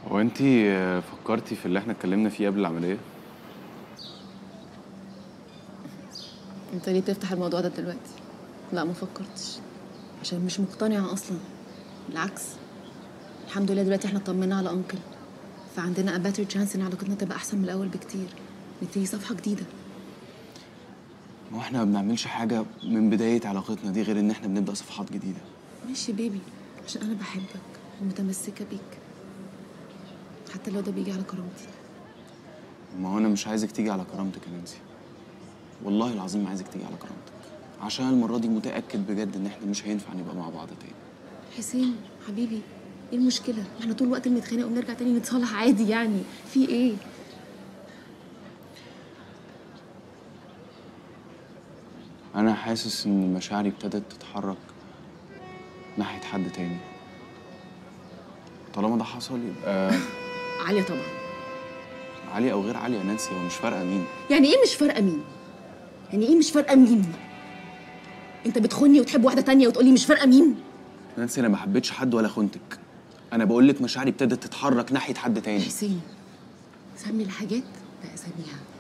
هو انت فكرتي في اللي احنا اتكلمنا فيه قبل العمليه انت ليه بتفتح الموضوع ده دلوقتي لا ما فكرتش عشان مش مقتنعه اصلا بالعكس الحمد لله دلوقتي احنا اطمنا على انكل فعندنا اباتر تشانس ان علاقتنا تبقى احسن من الاول بكتير نبتدي صفحه جديده هو احنا ما بنعملش حاجه من بدايه علاقتنا دي غير ان احنا بنبدا صفحات جديده ماشي بيبي عشان انا بحبك ومتمسكه بيك حتى لو ده بيجي على كرامتي ما هو انا مش عايزك تيجي على كرامتك يا نانسي والله العظيم ما عايزك تيجي على كرامتك عشان المره دي متاكد بجد ان احنا مش هينفع نبقى مع بعض تاني حسين حبيبي ايه المشكله ما احنا طول الوقت بنتخانق ونرجع تاني نتصالح عادي يعني في ايه انا حاسس ان مشاعري ابتدت تتحرك ناحيه حد تاني طالما ده حصل يبقى عاليه طبعا علي او غير علي يا نانسي هو مش فارقه مين يعني ايه مش فارقه مين يعني ايه مش فارقه مين انت بتخوني وتحب واحده تانية وتقولي مش فارقه مين نانسي انا ما حبيتش حد ولا خنتك انا بقول لك مشاعري ابتدت تتحرك ناحيه حد تاني حسين سمي الحاجات بأساميها